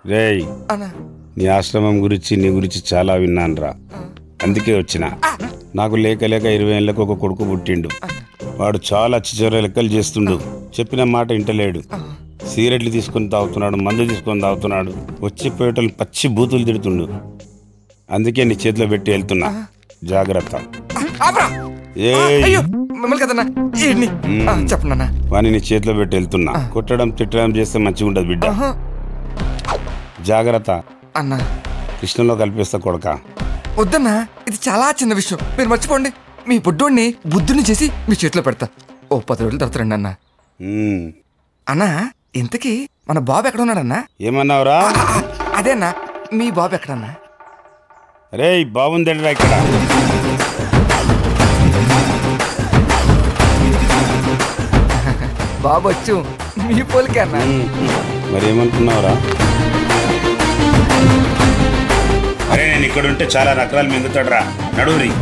రేయ్ అన్నా నీ ఆశ్రమం గురించి నీ గురించి చాలా విన్నానురా అందుకే వచ్చిన నాకు లేక లేక ఇరవై ఏళ్ళకు ఒక కొడుకు పుట్టిండు వాడు చాలా చిచ్చర లెక్కలు చేస్తుండు చెప్పిన మాట ఇంటలేడు సిగరెట్లు తీసుకొని తాగుతున్నాడు మందు తీసుకొని తాగుతున్నాడు వచ్చి పోయేటోళ్ళు పచ్చి బూతులు తిడుతుండు అందుకే నీ చేతిలో పెట్టి వెళ్తున్నా జాగ్రత్త ఆపరా ఏయ్ అయ్యో మిమ్మల్ని కదన్నా ఈడ్ని చెప్పనన్నా వాని నీ చేతిలో పెట్టి వెళ్తున్నా కొట్టడం తిట్టడం చేస్తే మంచిగా ఉండదు బిడ్డ జాగ్రత్త అన్నా కృష్ణలో కలిపేస్తా కొడక వద్దన్నా ఇది చాలా చిన్న విషయం మీరు మర్చిపోండి మీ బుడ్డోడిని బుద్ధుని చేసి మీ చేతిలో పెడతా ఓ పది రోజుల తర్వాత రండి అన్న ఉమ్. అన్నా ఇంతకీ మన బాబు ఎక్కడ ఉన్నాడన్నా ఏమన్నావురా ఆ, ఆ, అదే అన్నా మీ బాబు ఎక్కడన్నా రేయ్ బాగుందండిరా ఇక్కడ బాబు వచ్చు మీ పోలికే అన్నా ఉమ్. మరి ఏమనుకున్నావురా అరే నేను ఇక్కడ ఉంటే చాలా నకరాలు మింగుతాడురా నడువురి